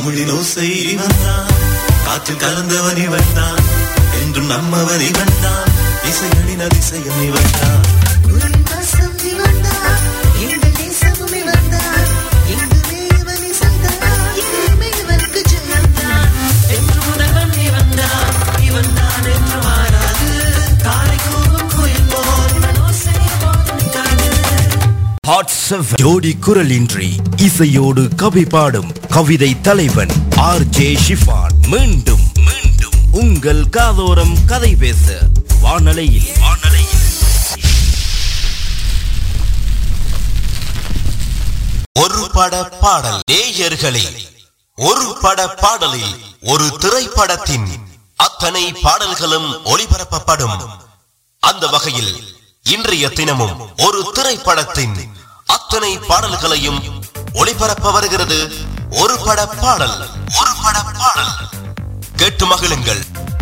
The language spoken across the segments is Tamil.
தமிழினோசை இவன் தான் காற்றில் கலந்தவன் இவன் தான் என்றும் நம்மவன் இவன் தான் இசைகளின் அதிசயம் இவன் தான் உல்லாசம் இவன்தான், எங்கள் நேசமும் இவன்தான். எங்குமே இவன் இசைதான், எங்குமே இவனுக்கு ஜெயம்தான். என்று முதல்வன் இவன்தான், இவன்தான் என்று மாறாது. காலை கூவும் குயில் போல் இவன் ஓசை எப்போதும் நிற்காது. ஹாட் செவன் ஜோடி குரலின்றி இசையோடு கவி பாடும் கவிதை தலைவன் ஆர் ஜே ஷிஃபான் மீண்டும் மீண்டும் உங்கள் காதோரம் கதை பேச வானலையில் வானலையில் ஒரு பட பாடல் நேயர்களே ஒரு பட பாடலில் ஒரு திரைப்படத்தின் அத்தனை பாடல்களும் ஒளிபரப்பப்படும் அந்த வகையில் இன்றைய தினமும் ஒரு திரைப்படத்தின் அத்தனை பாடல்களையும் ஒளிபரப்ப வருகிறது ஒரு பட பாடல் ஒரு பட பாடல் கேட்டு மகிழுங்கள்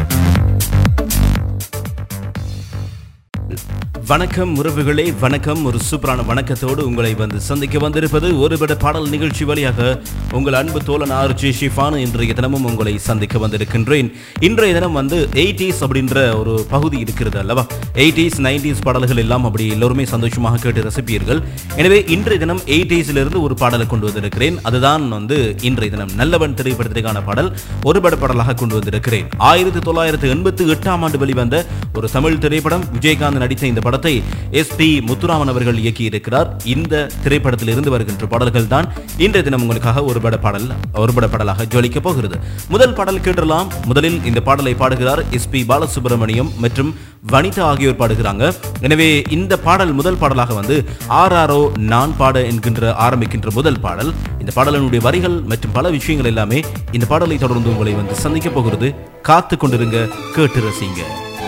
வணக்கம் உறவுகளே வணக்கம் ஒரு சூப்பரான வணக்கத்தோடு உங்களை வந்து சந்திக்க வந்திருப்பது ஒருபட பாடல் நிகழ்ச்சி வழியாக உங்கள் அன்பு தோழன் ஆர் ஜி ஷிஃபான் இன்றைய தினமும் உங்களை சந்திக்க வந்திருக்கின்றேன் இன்றைய தினம் வந்து எயிட்டிஸ் அப்படின்ற ஒரு பகுதி இருக்கிறது அல்லவா எயிட்டிஸ் நைன்டிஸ் பாடல்கள் எல்லாம் அப்படி எல்லோருமே சந்தோஷமாக கேட்டு ரசிப்பீர்கள் எனவே இன்றைய தினம் எயிட்டிஸிலிருந்து ஒரு பாடலை கொண்டு வந்திருக்கிறேன் அதுதான் வந்து இன்றைய தினம் நல்லவன் திரைப்படத்திற்கான பாடல் ஒருபட பாடலாக கொண்டு வந்திருக்கிறேன் ஆயிரத்தி தொள்ளாயிரத்தி எண்பத்தி எட்டாம் ஆண்டு வெளிவந்த ஒரு தமிழ் திரைப்படம் விஜயகாந்த் நடித்த இந்த படத்தை எஸ் பி முத்துராமன் அவர்கள் இயக்கியிருக்கிறார் இந்த திரைப்படத்தில் இருந்து வருகின்ற பாடல்கள் தான் இன்றைய தினம் உங்களுக்காக ஒரு பட பாடல் ஒரு பட பாடலாக ஜொலிக்க போகிறது முதல் பாடல் கேட்டலாம் முதலில் இந்த பாடலை பாடுகிறார் எஸ் பி பாலசுப்ரமணியம் மற்றும் வனிதா ஆகியோர் பாடுகிறாங்க எனவே இந்த பாடல் முதல் பாடலாக வந்து ஆர் நான் பாட என்கின்ற ஆரம்பிக்கின்ற முதல் பாடல் இந்த பாடலினுடைய வரிகள் மற்றும் பல விஷயங்கள் எல்லாமே இந்த பாடலை தொடர்ந்து உங்களை வந்து சந்திக்க போகிறது காத்து கொண்டிருங்க கேட்டு ரசிங்க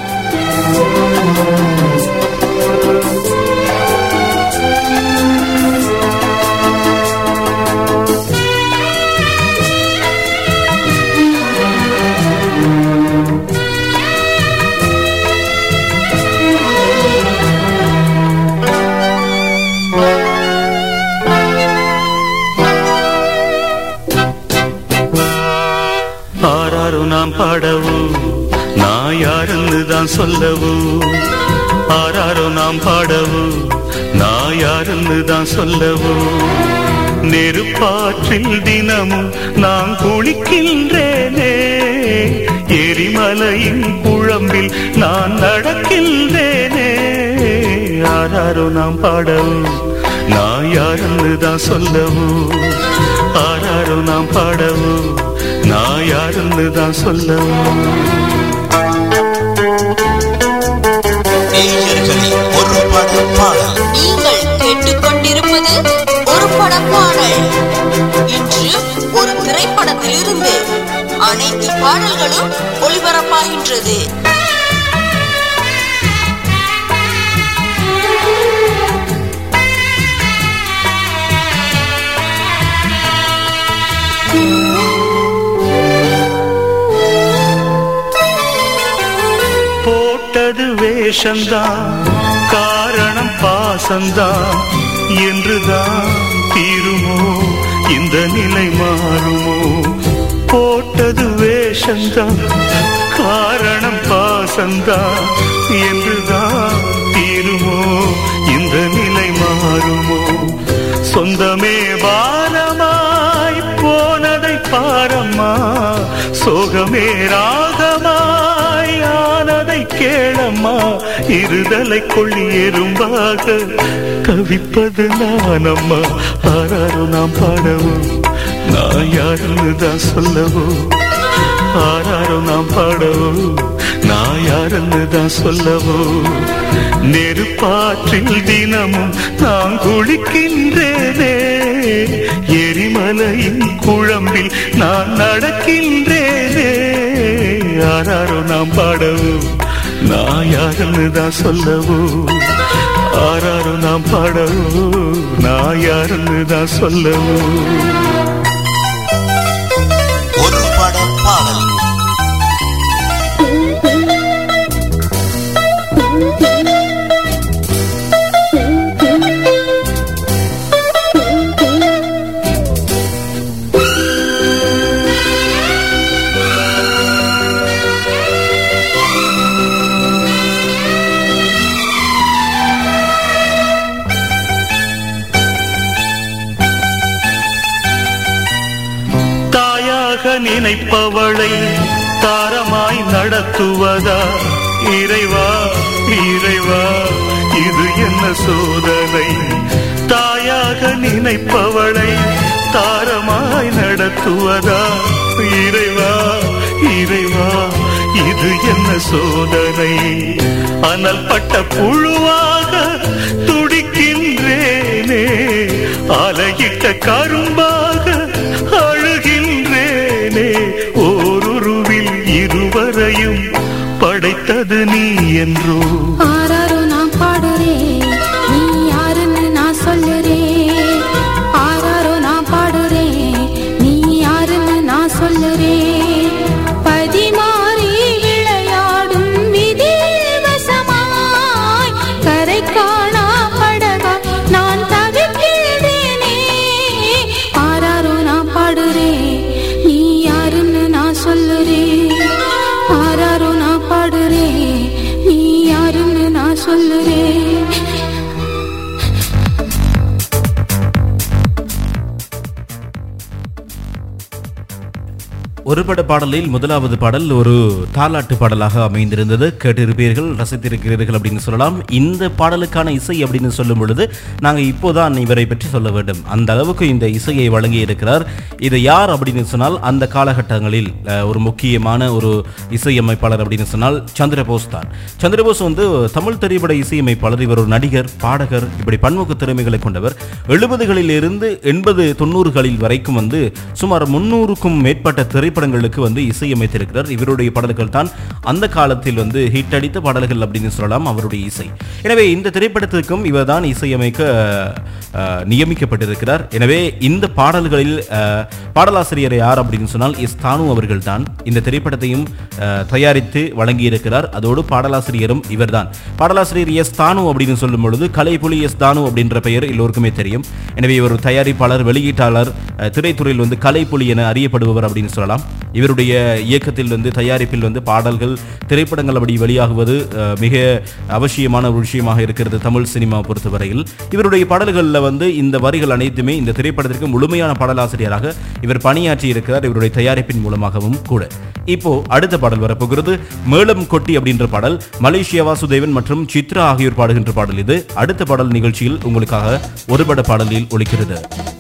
ஆராரோ நாம் பாடவும் நான் யாருன்னு தான் சொல்லவும் ஆராரோ நாம் பாடவும் நான் யாருன்னு தான் சொல்லவும் நெருப்பாற்றில் தினமும் நான் குளிக்கின்றேனே எரிமலையின் குழம்பில் நான் நடக்கின்றேனே ஆராரோ நாம் பாடவும் நான் யாருன்னு தான் சொல்லவும் ஆராரோ நாம் பாடவும் நான் யாருன்னு தான் சொல்லவும் நேயர்களே ஒரு பட பாடல் நீங்கள் கேட்டுக்கொண்டிருப்பது ஒரு படப்பாடல் இன்று ஒரு திரைப்படத்திலிருந்து அனைத்து பாடல்களும் ஒளிபரப்பாகின்றது போட்டது வேஷந்தான் காரணம் பாசந்தான் என்றுதான் தீருமோ இந்த நிலை மாறுமோ போட்டது வேஷந்தான் காரணம் பாசந்தான் என்றுதான் தீருமோ இந்த நிலை மாறுமோ சொந்தமே பாரமாய் போனதை பாரம்மா சோகமே ராகமாய் ஆனதை கேளம்மா இருதலை கொள்ளி எறும்பாக தவிப்பது நானம்மா ஆராரோ நாம் பாடவும் நான் யாருன்னு தான் சொல்லவும் ஆராரோ நாம் பாடவும் நான் யாருன்னு தான் சொல்லவும் நெருப்பாற்றில் தினமும் நான் குளிக்கின்றேனே எரிமலையின் குழம்பில் நான் நடக்கின்றேனே யாராரோ நாம் பாடவும் நான் யாருன்னு தான் சொல்லவும் ஆராரோ நாம் பாடவும் நான் யாருன்னு தான் சொல்லவும் ஒரு பட பாடல் நினைப்பவளை தாரமாய் நடத்துவதா இறைவா இறைவா இது என்ன சோதனை தாயாக நினைப்பவளை தாரமாய் நடத்துவதா இறைவா இறைவா இது என்ன சோதனை அனல் பட்ட புழுவாக துடிக்கின்றேனே அலையிட்ட கரும்பாக அழுகின்றேனே ஓருருவில் இருவரையும் படைத்தது நீ என்றோ ஆராரோ நான் பாடுறேன் நீ யாருன்னு நான் சொல்லுறேன் ஆராரோ நான் பாடுறேன் நீ யாருன்னு நான் சொல்லுறேன் பதிமாறி விளையாடும் விதியில் வசமாய் கரை காணா படகா நான் தவிக்கிறேனே ஆராரோ நான் பாடுறேன் நீ யாருன்னு நான் சொல்லுறேன் ஆராரோ நான் பாடுறேன் நீ யாருன்னு நான் சொல்லுறேன் ஒருபட பாடலில் முதலாவது பாடல் ஒரு தாலாட்டு பாடலாக அமைந்திருந்தது கேட்டிருப்பீர்கள் ரசித்திருக்கிறீர்கள் அப்படின்னு சொல்லலாம் இந்த பாடலுக்கான இசை அப்படின்னு சொல்லும் பொழுது நாங்கள் இப்போதான் இவரை பற்றி சொல்ல வேண்டும் அந்த அளவுக்கு இந்த இசையை வழங்கி இருக்கிறார் இது யார் அப்படின்னு சொன்னால் அந்த காலகட்டங்களில் அஹ், ஒரு முக்கியமான ஒரு இசையமைப்பாளர் அப்படின்னு சொன்னால் சந்திரபோஸ் தான் சந்திரபோஸ் வந்து தமிழ் திரைப்பட இசையமைப்பாளர் இவர் ஒரு நடிகர் பாடகர் இப்படி பன்முக திறமைகளை கொண்டவர் எழுபதுகளில் இருந்து எண்பது தொண்ணூறுகளில் வரைக்கும் வந்து சுமார் முன்னூறுக்கும் மேற்பட்ட திரைப்படங்களுக்கு வந்து இசையமைத்திருக்கிறார் இவருடைய பாடல்கள் தான் அந்த காலத்தில் வந்து ஹிட் அடித்த பாடல்கள் அப்படின்னு சொல்லலாம் அவருடைய இசை எனவே இந்த திரைப்படத்திற்கும் இவர் தான் இசையமைக்க அஹ், நியமிக்கப்பட்டிருக்கிறார் எனவே இந்த பாடல்களில் அஹ், பாடலாசிரியர் யார் அப்படின்னு சொன்னால் எஸ் தானு அவர்கள் தான் இந்த திரைப்படத்தையும் அஹ், தயாரித்து வழங்கியிருக்கிறார் அதோடு பாடலாசிரியரும் இவர்தான் பாடலாசிரியர் எஸ் தானு அப்படின்னு சொல்லும் பொழுது கலைப்புலி எஸ் தானு அப்படின்ற பெயர் எல்லோருக்குமே தெரியும் எனவே இவர் ஒரு தயாரிப்பாளர் வெளியீட்டாளர் அஹ், திரைத்துறையில் வந்து கலைப்புலி என அறியப்படுபவர் அப்படின்னு சொல்லலாம் இவருடைய இயக்கத்தில் வந்து தயாரிப்பில் வந்து பாடல்கள் திரைப்படங்கள் அப்படி வெளியாகுவது அஹ், மிக அவசியமான ஒரு விஷயமாக இருக்கிறது தமிழ் சினிமா பொறுத்தவரையில் இவருடைய பாடல்களில் வந்து இந்த வரிகள் அனைத்துமே இந்த திரைப்படத்திற்கு முழுமையான பாடலாசிரியராக இவர் பணியாற்றி இருக்கிறார் இவருடைய தயாரிப்பின் மூலமாகவும் கூட இப்போ அடுத்த பாடல் வரப்போகிறது மேளம் கொட்டி அப்படின்ற பாடல் மலேசியா வாசுதேவன் மற்றும் சித்ரா ஆகியோர் பாடுகின்ற பாடல் இது அடுத்த பாடல் நிகழ்ச்சியில் உங்களுக்காக ஒருபட பாடலில் ஒலிக்கிறது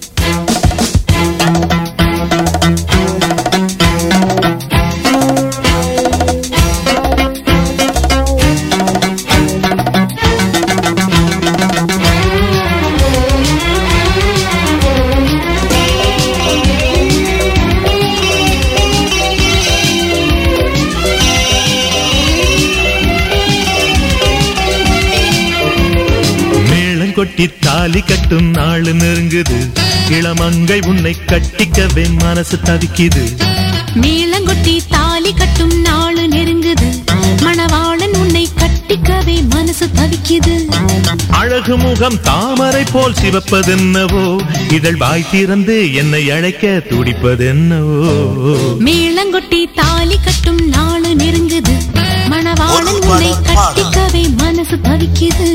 மேளம் கொட்டி தாலி கட்டும் நாள் நெருங்குது இளமங்கை உன்னை கட்டிக்கவே மனசு தவிக்குது மேளங்கொட்டி தாலி கட்டும் நாள் நெருங்குது மணவாளன் உன்னை கட்டிக்கவே மனசு தவிக்குது அழகு முகம் தாமரை போல் சிவப்பதென்னவோ இதழ் வாய் திறந்து என்னை அழைக்க துடிப்பதென்னவோ மேளங்கொட்டி தாலி கட்டும் நாள் நெருங்குது மணவாளன் உன்னை கட்டிக்கவே மனசு தவிக்குது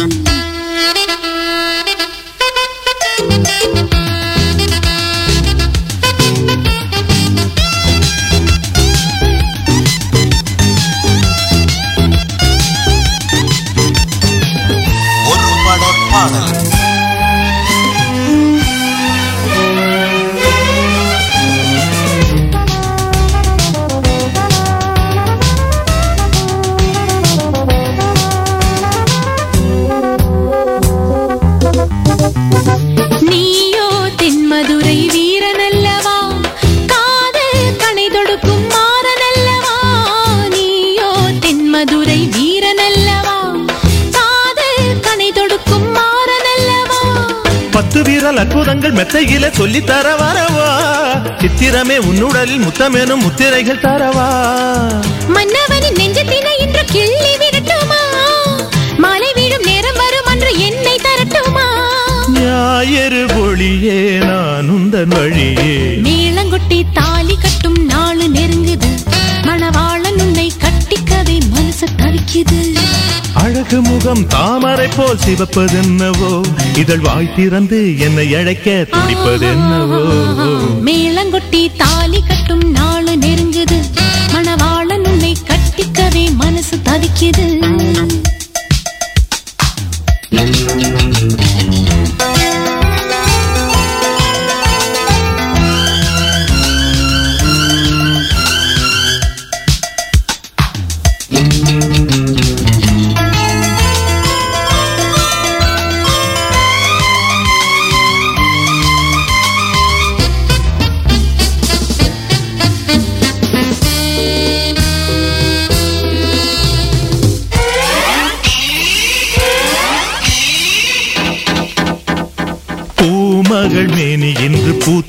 ஒரு பட பாடல் நீயோ தென்மதுரை வீரனல்லவா காதல் கனை தொடுக்கும் மாறனல்லவா நீயோ தென்மதுரை வீரனல்லவா காதல் கனை தொடுக்கும் மாறனல்லவா பத்து வீரல் அற்புதங்கள் மெத்தையில சொல்லி தர வரவா சித்திரமே உன்னுடலில் முத்தமேனும் முத்திரைகள் தரவா மன்னவனின் நெஞ்சத்தினை இன்று கிள்ளி விடட்டுமா மாலை வீழும் நேரம் வரும் அன்று என்னை தரட்டுமா ஞாயிறு ஒளியே நான் உந்தன் வழியே மேளங்கொட்டி தாலி கட்டும் நாள் நெருங்குது மணவாளன் உன்னை கட்டிக்கவே மனசு தவிக்குது அழகு முகம் தாமரை போல் சிவப்பதென்னவோ இதழ் வாய் திறந்து என்னை அழைக்க துடிப்பதென்னவோ மேளங்கொட்டி தாலி கட்டும்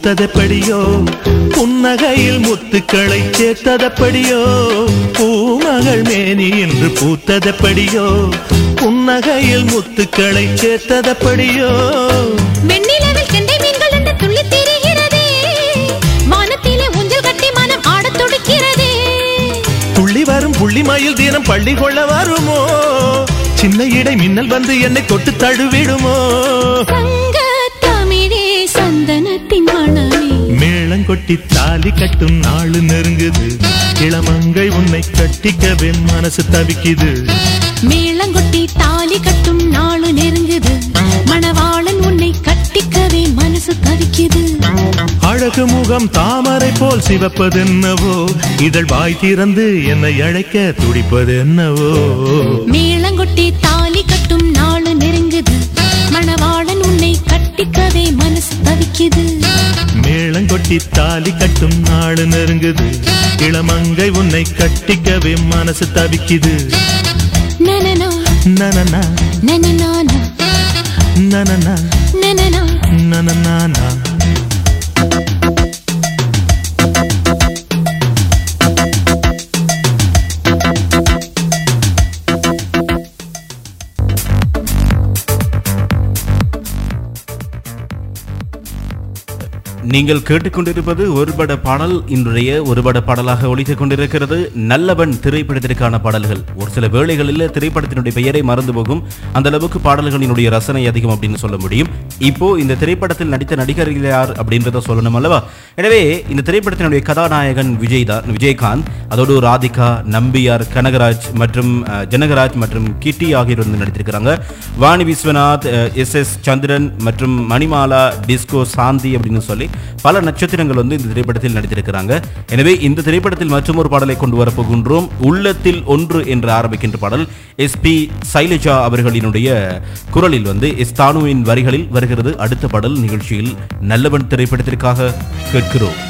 பூத்ததெப்படியோ புன்னகையில் முத்துக்களை சேர்த்ததெப்படியோ பூமகள் மேனி என்று பூத்ததெப்படியோ புன்னகையில் முத்துக்களை சேர்த்ததெப்படியோ வெண்ணிலவில் கெண்டை மீன்கள் என்று துள்ளித் திரிகிறதே. வானத்திலே ஊஞ்சல் கட்டி மனம் ஆடத் துடிக்கிறதே. துள்ளி வரும் புள்ளி மயில் தினம் பள்ளி கொள்ள வருமோ சின்ன இடை மின்னல் வந்து என்னை தொட்டு தழுவிடுமோ சங்கத் தமிழே சந்தனத்தின் மணமே. மேளங்கொட்டி தாலி கட்டும் நாளு நெருங்குது இளமங்கை உன்னை கட்டிக்கவே மனசு தவிக்குது மேளங்கொட்டி தாலி கட்டும் நாளு நெருங்குது மணவாளன் உன்னை கட்டிக்கவே மனசு தவிக்குது அழகு முகம் தாமரை போல் சிவப்பதென்னவோ இதழ் வாய் திறந்து என்னை அழைக்க துடிப்பதென்னவோ மேளங்கொட்டி தாலி கட்டும் நாளு நெருங்குது மணவாளன் உன்னை கட்டிக்கவே மனசு தவிக்குது மேளங்கொட்டி தாலி கட்டும் நாளு நெருங்குது இளமங்கை உன்னை கட்டிக்கவே மனசு தவிக்குது நனனா நனனா நனனானா நனனா நனனா நனனானா நீங்கள் கேட்டுக்கொண்டிருப்பது ஒருபட பாடல் இன்றைய ஒருபட பாடலாக ஒலித்துக் கொண்டிருக்கிறது நல்லவன் திரைப்படத்திற்கான பாடல்கள் ஒரு சில வேளைகளில் திரைப்படத்தினுடைய பெயரை மறந்து போகும் அந்த அளவுக்கு பாடல்களினுடைய ரசனை அதிகம் அப்படின்னு சொல்ல முடியும் இப்போ இந்த திரைப்படத்தில் நடித்த நடிகர்கள் யார் அப்படின்றத சொல்லணும் அல்லவா எனவே இந்த திரைப்படத்தினுடைய கதாநாயகன் விஜய் தான் விஜயகாந்த் அதோடு ராதிகா நம்பியார் கனகராஜ் மற்றும் அஹ், ஜனகராஜ் மற்றும் கிட்டி ஆகியோர் வந்து நடித்திருக்கிறாங்க வாணி விஸ்வநாத் எஸ் எஸ் சந்திரன் மற்றும் மணிமாலா டிஸ்கோ சாந்தி அப்படின்னு சொல்லி பல நட்சத்திரங்கள் வந்து இந்த திரைப்படத்தில் நடித்திருக்கிறாங்க எனவே இந்த திரைப்படத்தில் மற்றும் ஒரு பாடலை கொண்டு வரப்போகின்றோம் உள்ளத்தில் ஒன்று என்று ஆரம்பிக்கின்ற பாடல் எஸ்பி சைலஜா அவர்களினுடைய குரலில் வந்து எஸ் தானுவின் வரிகளில் வருகிறது அடுத்த பாடல் நிகழ்ச்சியில் நல்லவன் திரைப்படத்திற்காக கேட்கிறோம்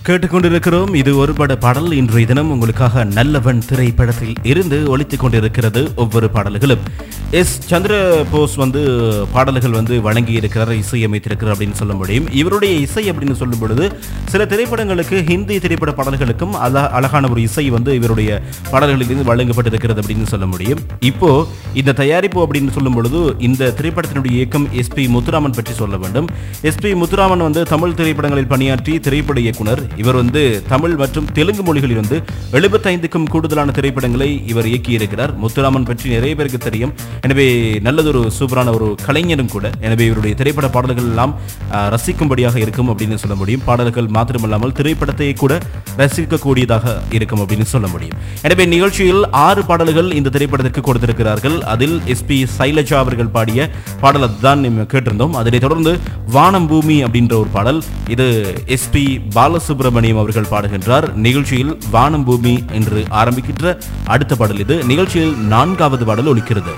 கேட்டுக்கொண்டிருக்கிறோம் இது ஒரு பட பாடல் இன்றைய தினம் உங்களுக்காக நல்லவன் திரைப்படத்தில் இருந்து ஒலித்துக் கொண்டிருக்கிறது ஒவ்வொரு பாடல்களும் எஸ் சந்திர போஸ் வந்து பாடல்கள் வந்து வழங்கி இருக்கிறார் இசையமைத்திருக்கிறார் அப்படின்னு சொல்ல முடியும் இவருடைய இசை அப்படின்னு சொல்லும் பொழுது சில திரைப்படங்களுக்கு ஹிந்தி திரைப்பட பாடல்களுக்கும் அழ அழகான ஒரு இசை வந்து இவருடைய பாடல்களிலிருந்து வழங்கப்பட்டிருக்கிறது அப்படின்னு சொல்ல முடியும் இப்போ இந்த தயாரிப்பு அப்படின்னு சொல்லும் பொழுது இந்த திரைப்படத்தினுடைய இயக்கம் எஸ்பி முத்துராமன் பற்றி சொல்ல வேண்டும் எஸ்பி முத்துராமன் வந்து தமிழ் திரைப்படங்களில் பணியாற்றி திரைப்பட இயக்குனர் இவர் வந்து தமிழ் மற்றும் தெலுங்கு மொழிகளில் வந்து எழுபத்தைந்துக்கும் கூடுதலான திரைப்படங்களை இவர் இயக்கியிருக்கிறார் முத்துராமன் பற்றி நிறைய பேருக்கு தெரியும் எனவே நல்லதொரு சூப்பரான ஒரு கலைஞரும் கூட எனவே இவருடைய திரைப்பட பாடல்கள் எல்லாம் ஆஹ், ரசிக்கும்படியாக இருக்கும் அப்படின்னு சொல்ல முடியும் பாடல்கள் மாத்திரமல்லாமல் திரைப்படத்தை கூட ரசிக்கக்கூடியதாக இருக்கும் அப்படின்னு சொல்ல முடியும் எனவே நிகழ்ச்சியில் ஆறு பாடல்கள் இந்த திரைப்படத்திற்கு கொடுத்திருக்கிறார்கள் அதில் எஸ்பி சைலஜா அவர்கள் பாடிய பாடலை தான் நம்ம கேட்டிருந்தோம் அதனைத் தொடர்ந்து வானம் பூமி அப்படின்ற ஒரு பாடல் இது எஸ்பி பாலசுப்ரமணியம் அவர்கள் பாடுகின்றார் நிகழ்ச்சியில் வானம் பூமி என்று ஆரம்பிக்கின்ற அடுத்த பாடல் இது நிகழ்ச்சியில் நான்காவது பாடல் ஒலிக்கிறது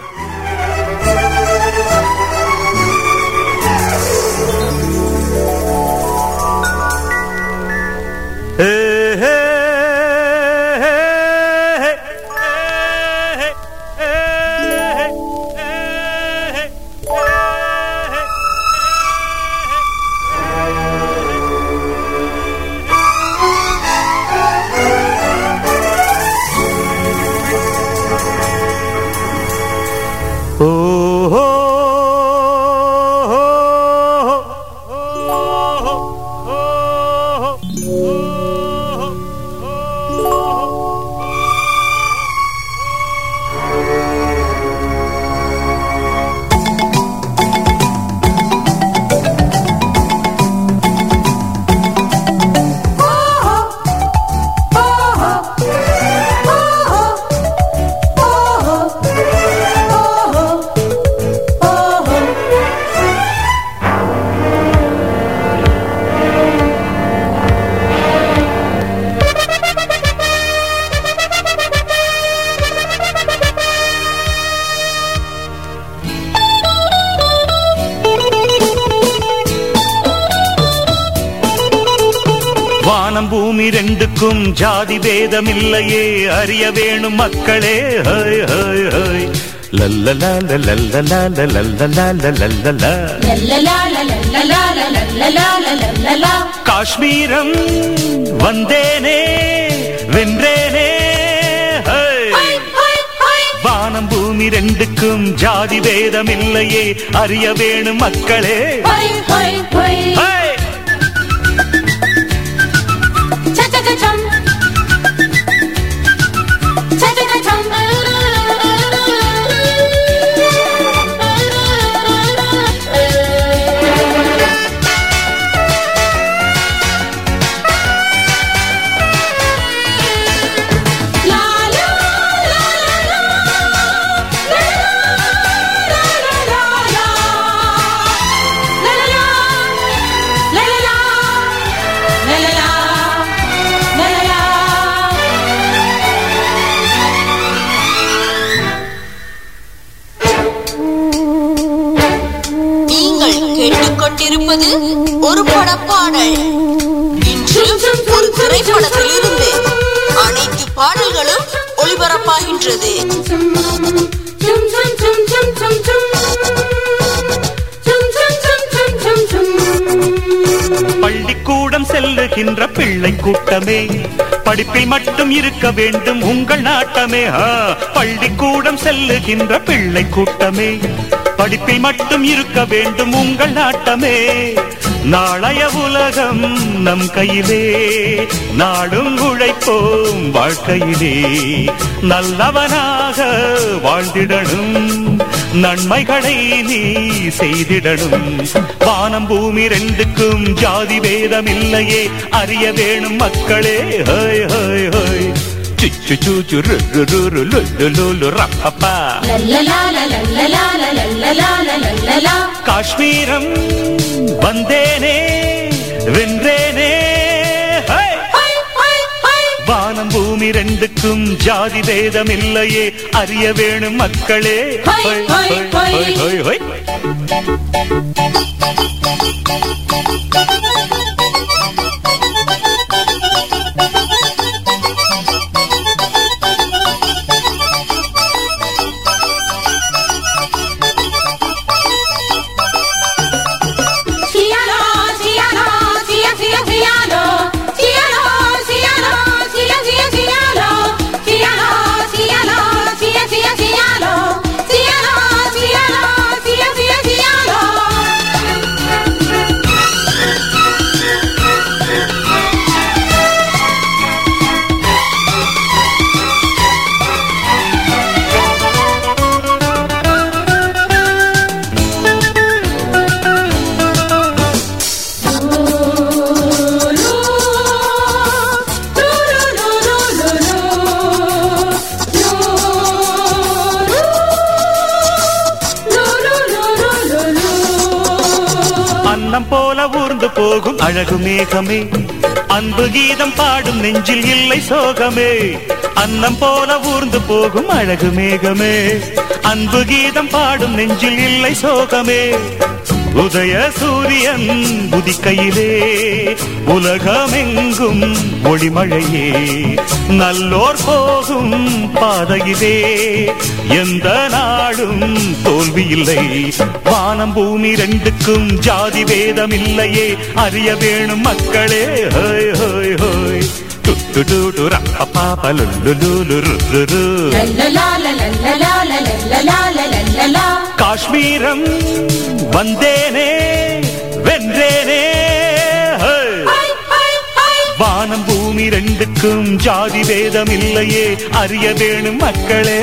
வானம் பூமி ரெண்டுக்கும் ஜாதி பேதம் இல்லையே அறிய வேணும் மக்களே ஹை ஹை ஹை லல்லலா லல்லலா லல்லலா லல்லலா காஷ்மீரம் வந்தேனே வென்றேனே ஹை வானம் பூமி ரெண்டுக்கும் ஜாதி பேதம் இல்லையே அறிய வேணும் மக்களே ஹை நீங்கள் கேட்டுக்கொண்டிருப்பது ஒரு படப்பாடல் இன்று ஒரு திரைப்படத்திலிருந்து அனைத்து பாடல்களும் ஒளிபரப்பாகின்றது பள்ளிக்கூடம் செல்லுகின்ற பிள்ளை கூட்டமே படிப்பில் மட்டும் இருக்க வேண்டும் உங்கள் நாட்டமே ஆ, பள்ளிக்கூடம் செல்லுகின்ற பிள்ளை கூட்டமே படிப்பில் மட்டும் இருக்க வேண்டும் உங்கள் நாட்டமே நாளைய உலகம் நம் கையிலே நாடும் உழைப்போம் வாழ்க்கையிலே நல்லவனாக வாழ்ந்திடணும் நன்மைகளை நீ செய்திடணும் வானம் பூமி ரெண்டுக்கும் ஜாதி பேதம் இல்லையே அறிய வேணும் மக்களே ஹோய் ஹோய் ஹோய் சுச்சு சூச்சு ரு ரு ரு ரு லு லு லு லு ரப்பப்பா காஷ்மீரம் வந்தேனே வென்றேனே ஹை! வானம் பூமி ரெண்டுக்கும் ஜாதி பேதம் இல்லையே அறிய வேணும் மக்களே ஹோய், ஹோய், ஹோய், ஹோய், ஹோய். போகும் அழகு மேகமே அன்பு கீதம் பாடும் நெஞ்சில் இல்லை சோகமே அன்னம் போல ஊர்ந்து போகும் அழகு மேகமே அன்பு கீதம் பாடும் நெஞ்சில் இல்லை சோகமே உதய சூரியன் உதிக்கையிலே உலகமெங்கும் ஒளிமழையே நல்லோர் போகும் பாதையிலே எந்த நாடும் தோல்வி இல்லை வானம் பூமி ரெண்டுக்கும் ஜாதி வேதம் இல்லையே அறிய வேணும் மக்களே ஹோய் ஹோய் ஹோய் டு டு டு ரப்பா பலுலுலுலுலுலுலு. காஷ்மீரம் வந்தேனே வென்றேனே ஹோய். வானம் பூமி ரெண்டுக்கும் ஜாதி வேதம் இல்லையே அறிய வேணும் மக்களே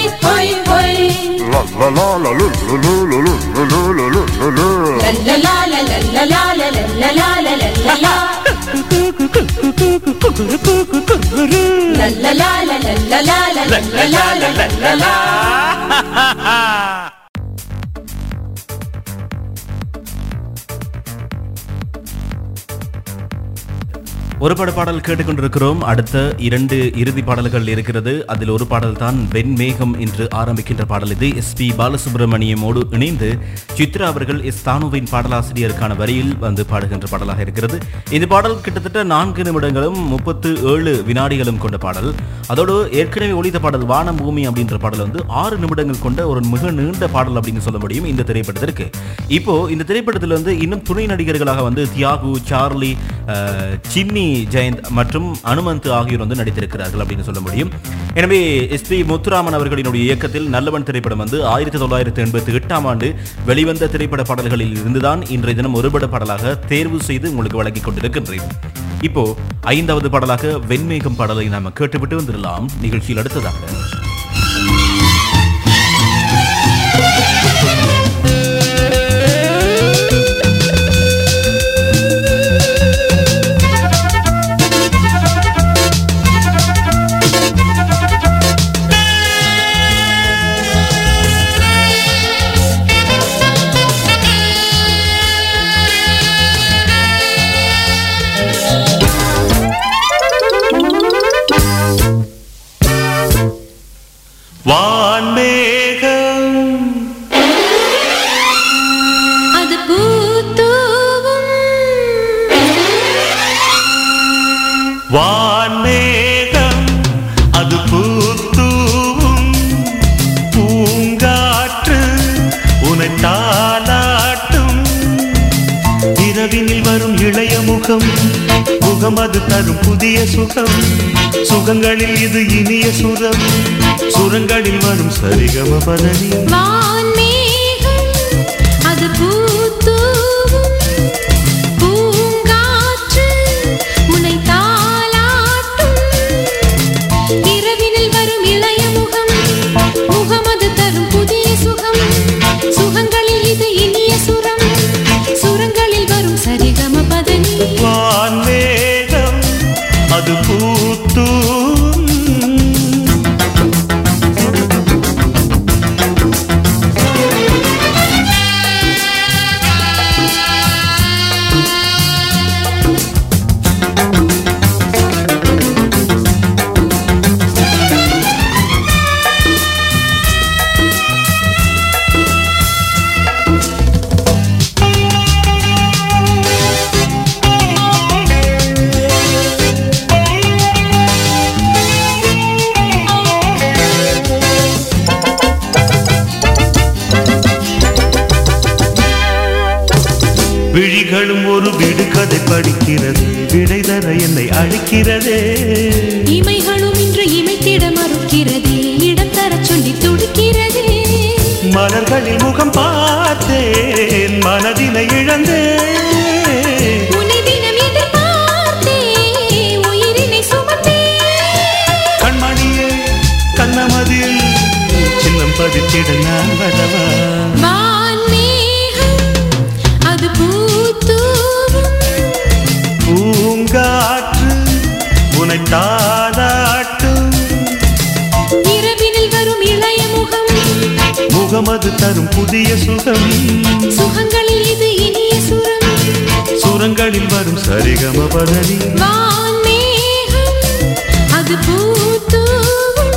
ஒரு பட பாடல் கேட்டுக்கொண்டிருக்கிறோம் அடுத்த இரண்டு இறுதி பாடல்கள் இருக்கிறது அதில் ஒரு பாடல் தான் வெண்மேகம் என்று ஆரம்பிக்கின்ற பாடல் இது எஸ் பி பாலசுப்ரமணியமோடு இணைந்து சித்ரா அவர்கள் எஸ் தானுவின் பாடலாசிரியருக்கான வரியில் வந்து பாடுகின்ற பாடலாக இருக்கிறது இந்த பாடல் கிட்டத்தட்ட நான்கு நிமிடங்களும் முப்பத்து ஏழு வினாடிகளும் கொண்ட பாடல் அதோடு ஏற்கனவே ஒழித்த பாடல் வானம் பூமி அப்படின்ற பாடல் வந்து ஆறு நிமிடங்கள் கொண்ட ஒரு மிக நீண்ட பாடல் அப்படின்னு சொல்ல முடியும் இந்த திரைப்படத்திற்கு இப்போ இந்த திரைப்படத்தில் வந்து இன்னும் துணை நடிகர்களாக வந்து தியாகு சார்லி அஹ், சின்னி ஜெயந்த் மற்றும் அனுமந்த் ஆகியோர் வந்து நடித்திருக்கிறார்கள் அப்படின்னு சொல்ல முடியும் எனவே எஸ்பி முத்துராமன் அவர்களினுடைய இயக்கத்தில் நல்லவன் திரைப்படம் வந்து ஆயிரத்தி தொள்ளாயிரத்தி எண்பத்தி எட்டாம் ஆண்டு வெளிவந்த திரைப்பட பாடல்களில் இருந்துதான் இன்றைய தினம் ஒருபட பாடலாக தேர்வு செய்து உங்களுக்கு வழங்கிக் கொண்டிருக்கின்றேன் இப்போ ஐந்தாவது பாடலாக வெண்மேகம் பாடலை நாம கேட்டுவிட்டு வந்துடலாம் நிகழ்ச்சியில் அடுத்ததாக வான்மேகம் அது பூத்தூவும் வான்மேகம் அது பூத்தூவும் பூங்காற்று உனை தாலாட்டும் இரவினில் வரும் இளைய முகம் முகம் அது தரும் புதிய சுகம் சுகங்களில் இது இனிய சுரம் சுரங்களில் வரும் சரிகம பதனி வான்மேகம் அது பூத்தூவும் பூங்காற்று உன்னை தாலாட்டும் இரவினில் வரும் இளைய முகம் முகம் அது தரும் புதிய சுகம் சுகங்களில் இது இனிய சுரம் சுரங்களில் வரும் சரிகம பதனி வான்மேகம் அது பூத்தூம் விழிகளும் ஒரு விடுகதை படிக்கிறது விடை தர என்னை அழைக்கிறதே இமைகளும் இன்று இமைத்திட மறுக்கிறதே இடம் தர சொல்லி துடிக்கிறதே மலர்களில் முகம் பார்த்தேன் மனதினை இழந்தேன் உன்னை தினம் எதிர்பார்த்தே உயிரினை சுமத்தே கண்மணியே கண்ணமதில் சின்னம் பதித்திட நான் வரவா வான்மேகம் அது பூத்தூவும் பூங்காற்று உனை தாளாட்டும் இரவினில் வரும் இளைய முகம் முகமது தரும் புதிய சுகம் சுகங்களில் இது இனிய சுரம் சுரங்களில் வரும் சரிகம பதனி வான்மேகம் அது பூத்தூவும்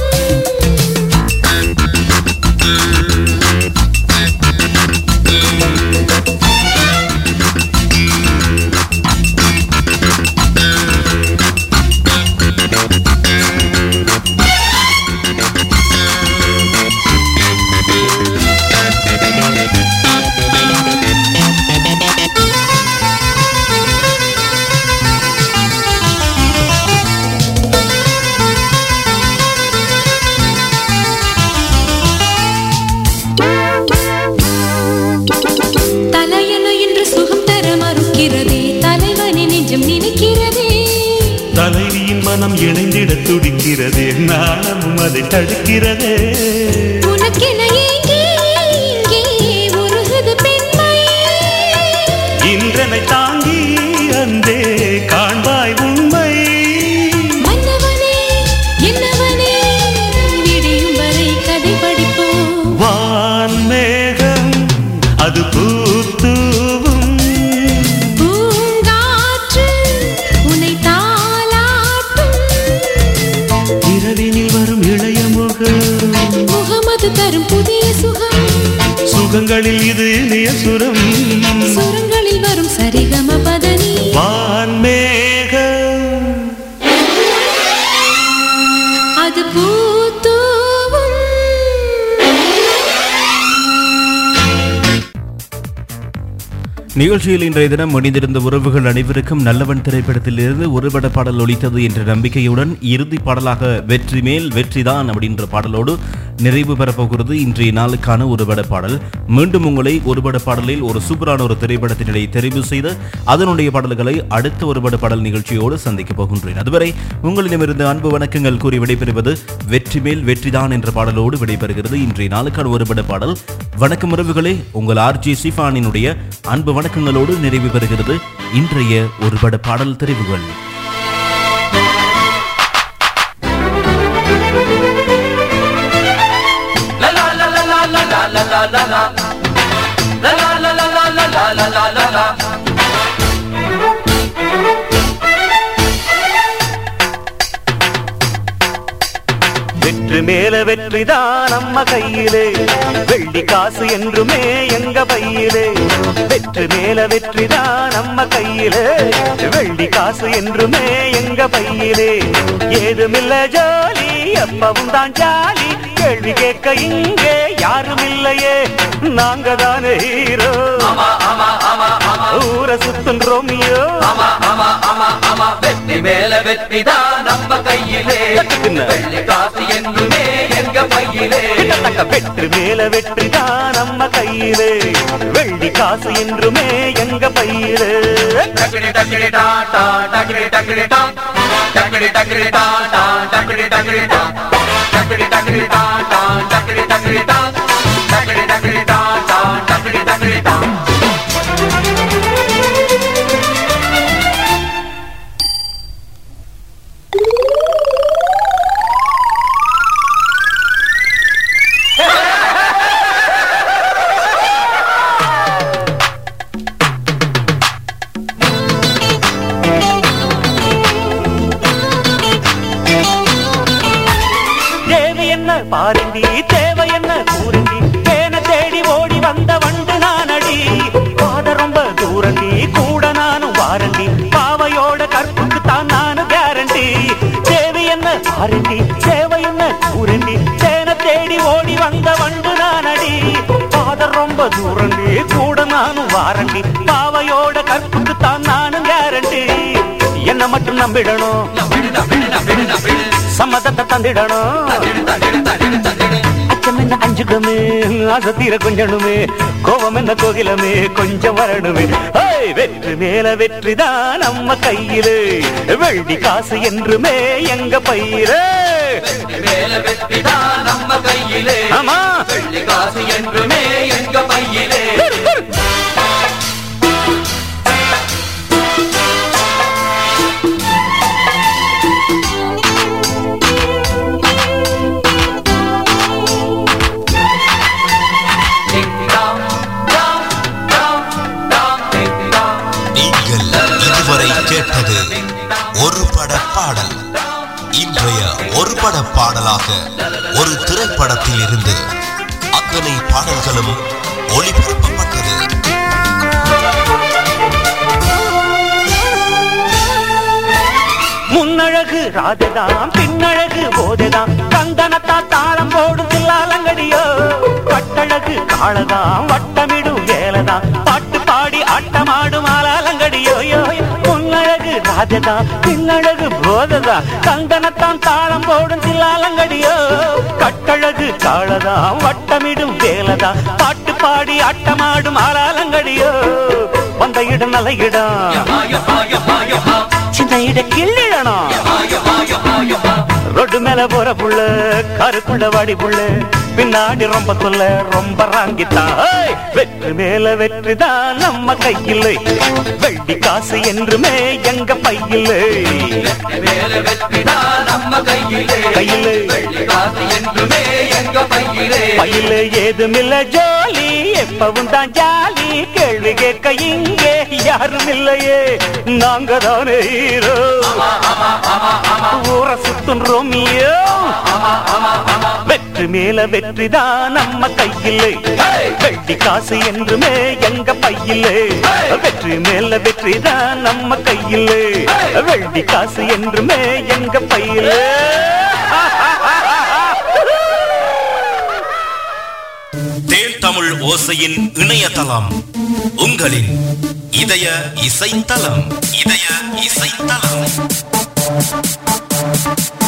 தலையணு என்று சுகம் தர மறுக்கிறதே தலைவனி நெஞ்சம் நினைக்கிறதே தலைவியின் மனம் இணைந்திட துடிக்கிறதே நாணமும் அதை தடுக்கிறதே உனக்கென ஏங்கி இங்கே உருகுது பெண்மை இன்றனை தாங்கி அந்தே காண்பாய் உண்மை மன்னவனே என்னவனே விடியும் வரை கதை படிப்போம் வான்மேகம் அது பூத்தூவும் பூங்காற்று உன்னை தாலாட்டும் இரவினில் வரும் இளைய முகம் முகமது தரும் புதிய சுகம் சுகங்களில் இது இனிய சுரம் சுரங்களில் வரும் சரிகம பதனி வான்மேகம் அது பூத்தூவும் நிகழ்ச்சியில் இன்றைய தினம் முடிந்திருந்த உறவுகள் அனைவருக்கும் நல்லவன் திரைப்படத்தில் இருந்து ஒருபட பாடல் ஒலித்தது என்ற நம்பிக்கையுடன் இறுதி பாடலாக வெற்றி மேல் வெற்றிதான் அப்படின்ற பாடலோடு நிறைவு பெறப்போகிறது இன்றைய நாளுக்கான ஒருபட பாடல் மீண்டும் உங்களை ஒருபட பாடலில் ஒரு சூப்பரான ஒரு திரைப்படத்தினிடையே தெரிவு செய்து அதனுடைய பாடல்களை அடுத்த ஒருபட பாடல் நிகழ்ச்சியோடு சந்திக்கப் போகின்றேன் அதுவரை உங்களிடமிருந்து அன்பு வணக்கங்கள் கூறி விடைபெறுவது வெற்றி மேல் வெற்றிதான் என்ற பாடலோடு விடைபெறுகிறது இன்றைய நாளுக்கான ஒருபட பாடல் வணக்கம் உறவுகளே உங்கள் ஆர்ஜி சிஃபானினுடைய அன்பு வணக்கங்களோடு நிறைவு பெறுகிறது இன்றைய ஒருபட பாடல் தெரிவுகள் வெற்றி மேல வெற்றிதான் நம்ம கையிலே வெள்ளி காசு என்றுமே எங்க பையிலே வெற்றி மேல வெற்றிதான் நம்ம கையிலே வெள்ளி காசு என்றுமே எங்க பையிலே ஏதுமில்ல ஜாலி எப்பவும் தான் ஜாலி கேள்வி கேட்க இங்கே யாரும் இல்லையே நாங்க தானே ஹீரோ ஊரை சுத்தும் ரோமியோ வெற்றி மேல வெற்றிதான் நம்ம கையிலே வெள்ளி காசு என்றுமே எங்க பையிலே கிட்டத்தட்ட வெற்றி மேல வெற்றிதான் நம்ம கையிலே வெள்ளி காசு என்றுமே எங்க பையிலே டக்கிடி டக்கிடி டா டா டக்கிடி டக்கிடி டா டக்கிடி டக்கிடி டா டா டக்கிடி டக்கிடி டா டக்கிடி டக்கிடி டா டா டக்கிடி டக்கிடி டா டக்கிடி டக்கிடி டா டா டக்கிடி டக்கிடி டா தேவி என்ன பாருண்டி தேவை என்ன கூறுண்டி தேன தேடி ஓடி வந்த வண்டு நானடி பாத ரொம்ப தூரண்டி கூட நானும் வாரண்டி பாவையோட கற்புக்கு தான் நானும் கேரண்டி தேவி என்ன பாருண்டி தேவை என்ன கூறுண்டி தேன தேடி ஓடி வந்த வண்டு நானடி பாத ரொம்ப தூரண்டி கூட நானும் வாரண்டி பாவையோட கற்புக்கு தான் நானும் கேரண்டி என்ன மட்டும் நம்பிடணும் சம்மதத்தை தந்திடணும் அச்சம் என்ன அஞ்சுக்கமே ஆசை தீர கொஞ்சணுமே கோபம் என்ன கோகிலமே கொஞ்சம் வரணுமே ஹேய், வெற்றி மேல வெற்றிதான் நம்ம கையிலே வெள்ளி காசு என்றுமே எங்க பயிரே மேல வெற்றிதான் நம்ம கையிலே ஆமா வெள்ளி காசு என்றுமே எங்க பையிலே நீங்கள் கேட்டது ஒரு பட பாடல் இன்றைய ஒரு பட பாடலாக ஒரு திரைப்படத்தில் இருந்து அத்தனை பாடல்களும் ஒளிபரப்பப்பட்டது முன்னழகு ராஜதாம் பின்னழகு போதைதாம் கந்தனத்தா தாளம் போடும் தில்லாலங்கடியோ கட்டழகு காளதாம் வட்டமிடும் வேலைதான் பாட்டு பாடி ஆட்டமாடும் ஆலாலங்கடியோ யோ யோ. முன்னழகு ராஜதாம் பின்னழகு போதைதான் கந்தனத்தான் தாளம் போடும் தில்லாலங்கடியோ கட்டழகு காளதாம் வட்டமிடும் வேலைதான் பாட்டு பாடி ஆட்டமாடும் ஆலாலங்கடியோ வந்த இடம் நல்ல இடம் சின்ன இட கிள்ளிடணும் ரொட்டு மேல போற புள்ள கருக்குள்ள வாடி புள்ள பின்னாடி ரொம்ப சொல்ல ரொம்ப ராங்கித்தான் ஏய், வெற்றி மேல வெற்றி தான் நம்ம கையில் வெள்ளி காசு என்றுமே எங்க பையில் கையில் பையில ஏதுமில்ல ஜோலி எப்பவும் தான் ஜாலி கேள்வி கேட்க இங்கே யாரும் இல்லையே நாங்க தானே ஹீரோ ஊரை சுத்தும் ரோமியோ வெற்றி மேல வெற்றி தான் நம்ம கையில் வெள்ளி காசு என்றுமே எங்க பையில் வெற்றி மேல வெற்றி தான் நம்ம கையில் வெள்ளி காசு என்றுமே எங்க பையில் தேன் தமிழ் ஓசையின் இணையதளம் உங்களின் இதய இசைத்தலம் இதய இசைத்தலம்